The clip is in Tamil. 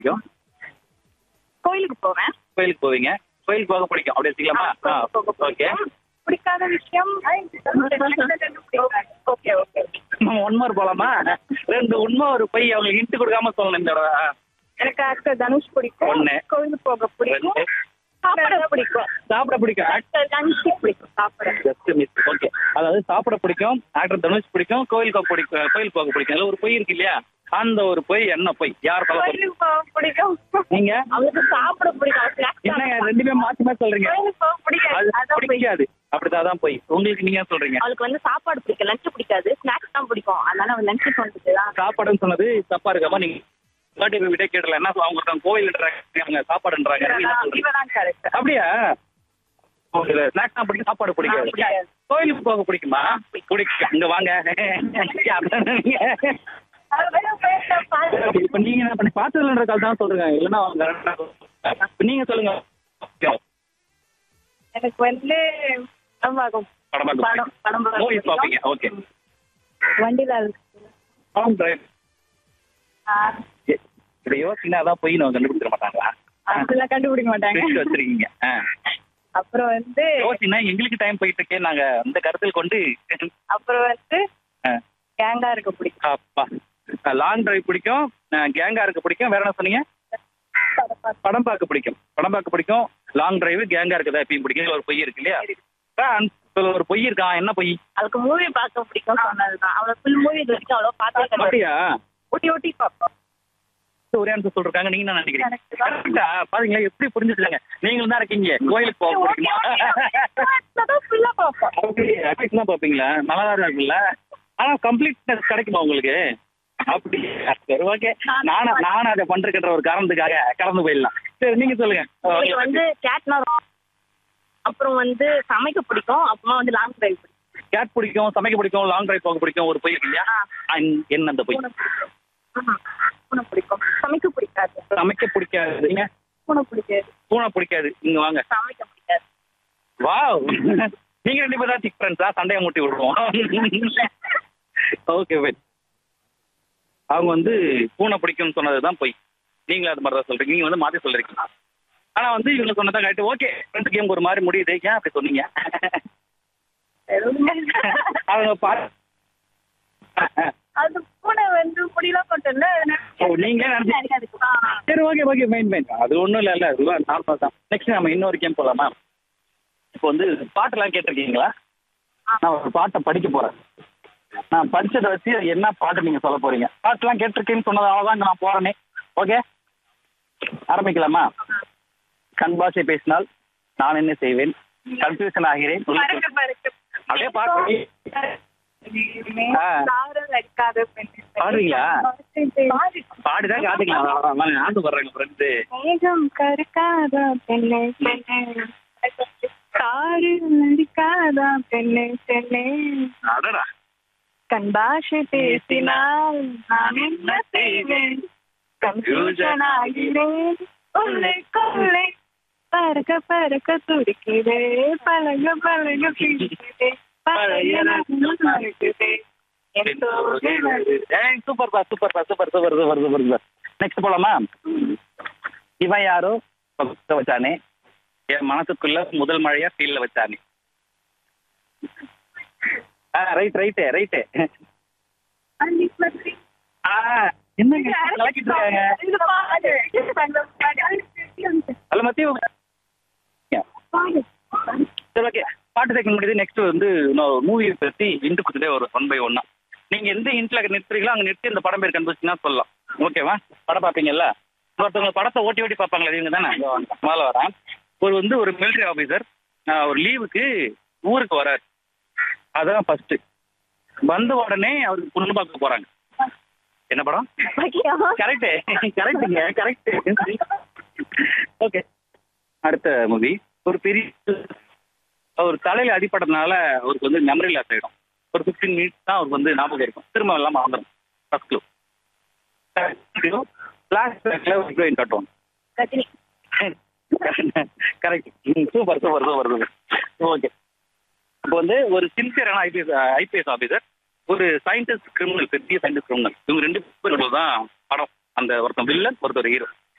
பிடிக்கும் கோயிலுக்கு போவேன் கோயிலுக்கு போவீங்க கோயிலுக்கு போக பிடிக்கும் அப்படி வச்சுக்கலாமா கோயிலுக்கு போக ஓகே பிடிக்கும். பிடிக்காத விஷயம் ஓகே ஓகே நம்ம ஒன் மார்க் போலாமா ரெண்டு உண்மை ஒரு பை அவங்களுக்கு இன்ட்டு கொடுக்காம சொல்லணும் இந்த தடவை எனக்கு ஆக்டர் தனுஷ் பிடிக்கும் ஒண்ணு. கோயிலுக்கு போக பிடிக்கும் ரெண்டு. சாப்பிட பிடிக்கும் சாப்பிட பிடிக்கும் ஆக்டர் தனுஷ் பிடிக்கும் சாப்பிட ஜஸ்ட் மிஸ் ஓகே அதாவது சாப்பிட பிடிக்கும் ஆக்டர் தனுஷ் பிடிக்கும் கோயில் போக பிடிக்கும் கோயில் போக பிடிக்கும் அதுல ஒரு பொய் இருக்கு இல்லையா அந்த ஒரு பொய் என்ன பொய் யார் சொல்ல போறீங்க கோயிலுக்கு போக பிடிக்கும் நீங்க அவளுக்கு சாப்பிட பிடிக்கும் ஸ்நாக்ஸ் என்னங்க ரெண்டுமே மாத்தி மாத்தி சொல்றீங்க கோயிலுக்கு போக பிடிக்காது அது அதான் போய் பிடிக்காது அப்படிதான் அதான் பொய் உங்களுக்கு நீங்க என்ன சொல்றீங்க அவளுக்கு வந்து சாப்பாடு பிடிக்கும் லஞ்ச் பிடிக்காது ஸ்நாக்ஸ் தான் பிடிக்கும் அதனால அவன் லஞ்ச் சொல்லிட்டு தான் சாப்பாடுன்னு சொன்னது தப்பா இருக்காம நீங்க பாட்டி விட கேட்டல என்ன சொல்ல- அவங்க ஒருத்தவங்க கோயில்ன்றாங்க அவங்க சாப்பாடுன்றாங்க நீங்க என்ன சொல்றீங்க இவதான் கரெக்ட் அப்படியா ஸ்நாக்ஸ் தான் பிடிக்கும் சாப்பாடு பிடிக்காது ஆ, பிடிக்காது. கோயிலுக்கு போக பிடிக்குமா பிடிக்கும் இங்க வாங்க இப்ப நீங்க என்ன பண்ணி பார்த்ததுன்ற கால் தான் சொல்றேன் இல்லைன்னா அவங்க correct ஆ இப்ப நீங்க சொல்லுங்க எனக்கு வந்து படம் பார்க்கும் படம் பார்க்க படம் படம் பார்க்க மூவிஸ் பாப்பீங்க ஓகே வண்டியில லாங் டிரைவ் இப்படி யோசிங்கன்னா அதான் போய் நம்ம கண்டுபிடிச்சிட மாட்டாங்களா அப்படிலாம் கண்டுபிடிக்க மாட்டாங்க Twist வச்சிருக்கீங்க ஆ. அப்புறம் வந்து யோசினா எங்களுக்கு டைம் போயிட்டு இருக்கே நாங்க அந்த கருத்தில் கொண்டு அப்புறம் வந்து ஆ, கேங்கா இருக்க பிடிக்கும் அப்பா லாங் டிரைவ் பிடிக்கும் கேங்கா இருக்க பிடிக்கும் வேற என்ன சொன்னீங்க படம் பார்க்க பிடிக்கும் படம் பார்க்க பிடிக்கும் லாங் டிரைவ் கேங்கா இருக்கதா எப்பயும் பிடிக்கும் இதுல ஒரு பொய் இருக்கு இல்லையா ஆ, இதுல ஒரு பொய் இருக்கான் என்ன பொய் அவளுக்கு மூவி பார்க்க பிடிக்கும் சொன்னதுதான் அவளை ஃபுல் மூவி இது வரைக்கும் அவ்வளோ பார்த்தே கிடையாது அப்படியா ஒட்டி ஒட்டி பார்ப்போம் ஒரே ஆன்சர் சொல்றாங்க நீங்க என்ன நினைக்கிறீங்க Correct தான். கரெக்டா பாருங்களா எப்படி புரிஞ்சுக்கலாங்க நீங்களும் தான் இருக்கீங்க கோயிலுக்கு போக பிடிக்குமா ஃபுல்லா பார்ப்போம் அப்படியா அட்வைஸ் தான் பார்ப்பீங்களா நல்லா தான் இருக்குல்ல ஆனா கம்ப்ளீட்னஸ் கிடைக்குமா உங்களுக்கு அப்படி சரி ஓகே நானும் நானும் அதை பண்றதுன்ற ஒரு காரணத்துக்காக கடந்து போயிடலாம் சரி நீங்க சொல்லுங்க எனக்கு வந்து கேட்னா அப்புறம் வந்து சமைக்க பிடிக்கும் அப்புறமா வந்து லாங் டிரைவ் பிடிக்கும் கேட் பிடிக்கும் சமைக்க பிடிக்கும் லாங் டிரைவ் போக பிடிக்கும் ஒரு பொய் இருக்கு இல்லையா அந்- என்ன அந்த பொய் ஆஹா, பூனை பிடிக்கும் சமைக்க பிடிக்காது சமைக்க பிடிக்காது நீங்க பூனை பிடிக்காது பூனை பிடிக்காது இங்க வாங்க சமைக்க பிடிக்காது வாவ் நீங்க ரெண்டு பேரும் தான் சிக் ஃப்ரெண்ட்ஸா சண்டையை மூட்டி விடுவோம் ஓகே வெயிட் அவங்க வந்து பூனை பிடிக்கும்னு சொன்னதுதான் பொய் நீங்களும் அது மாதிரி தான் சொல்றீங்க நீங்க வந்து மாத்தி சொல்றீங்க ஆனா வந்து இவங்க சொன்னதான் கரெக்ட் ஓகே ஃப்ரெண்ட்ஸ் கேம் ஒரு மாதிரி முடியுது ஏன் அப்படி சொன்னீங்க அவங்க பா அது பூனை வந்து முடியலாம் கொண்டல ஓ, நீங்களே நினைச்சு- சரி ஓகே ஓகே மெயின் மெயின் அது ஒன்றும் இல்லை இல்லை அதுதான் நார்மல் தான் நெக்ஸ்ட் நம்ம இன்னொரு கேம் போகலாமா இப்போ வந்து பாட்டெல்லாம் கேட்டிருக்கீங்களா நான் ஒரு பாட்டை படிக்க போறேன் நான் படிச்சதை வச்சு என்ன பாட்டு நீங்க சொல்ல போறீங்க பாட்டெல்லாம் கேட்டிருக்கேன்னு சொன்னதால தான் நான் போறேனே ஓகே ஆரம்பிக்கலாமா கண் பாஷை பேசினால் நான் என்ன செய்வேன் கன்ஃபியூஷன் ஆகிறேன் பறக்க பறக்க அப்படியே பாட்டு ஆ. சாரல் அடிக்காத பெண்ணு. பாடுறீங்களா? பாடு. பாடிதான் காத்துக்கலாம் ஆண்டு வர்றாங்க ஃப்ரெண்ட்ஸு மேகம் கருக்காத பெண்ணே பெண்ணே காரு அடிக்காத பெண்ணே பெண்ணே அடடா கண் பாஷை பேசினால் நான் என்ன செய்வேன் கன்ஃபியூஷன் ஆகிறேன் உள்ளே கொள்ளை பறக்க பறக்க துடிக்குதே பழக பழக பிடிக்குதே பழைய நாட்கள் மறக்குதே என் தோள்கள் சூப்பர் பா சூப்பர் பா super super super super super next போலாமா இவன் யாரோ பக்கத்துல வச்சானே என் மனசுக்குள்ள முதல் மழையா ஃபீல்ல வச்சானே ஆ ரைட் ரைட்டு ரைட்டு அன்னி பற்றி ஆ என்னங்க கலக்கிட்டு இருக்காங்க இந்த பாடு இந்த பாடு அல்ல மத்திய பாடு சரி ஓகே பாட்டு செகண்ட் முடியுது நெக்ஸ்ட் வந்து இன்னொரு மூவியை பற்றி இன்ட்டு கொடுத்துட்டே வரும் ஒன் பை ஒன்னா நீங்க எந்த இன்ட்ல நிறுத்துறீங்களோ அங்க நிறுத்தி இந்த படம் பேர் கண்டுபிடிச்சிங்கன்னா சொல்லலாம் ஓகேவா படம் பார்ப்பீங்கல்ல ஒருத்தவங்க படத்தை ஓட்டி ஓட்டி பார்ப்பாங்களே இவங்க தானே முதல்ல வரேன் ஒரு வந்து ஒரு மிலிட்டரி ஆஃபீஸர் ஒரு லீவுக்கு ஊருக்கு வராரு அதான் ஃபர்ஸ்ட் வந்த உடனே அவருக்கு பொண்ணு பார்க்க போறாங்க என்ன படம் கரெக்ட் கரெக்டுங்க கரெக்ட் ஓகே அடுத்த மூவி ஒரு பெரிய ஒரு தலையில அடிப்பட்டதுனால அவருக்கு வந்து மெமரி லாஸ் ஆயிடும் ஒரு ஃபிஃப்டீன் மினிட்ஸ் தான் அவருக்கு வந்து ஞாபகம் இருக்கும் திரும்ப எல்லாம் மறந்துடும் ஃபர்ஸ்ட் க்ளூ லாஸ்ட் பேக்ல ஒரு ஹீரோயின் காட்டுவாங்க Rajini correct super super super super okay இப்போ வந்து ஒரு சின்சியரான ஐபிஎஸ் ஐபிஎஸ் ஆஃபீஸர் ஒரு சயின்டிஸ்ட் கிரிமினல் பெரிய சயின்டிஸ்ட் கிரிமினல் இவங்க ரெண்டு பேரும் தான் படம் அந்த ஒருத்தன் வில்லன் ஒருத்தர் ஹீரோ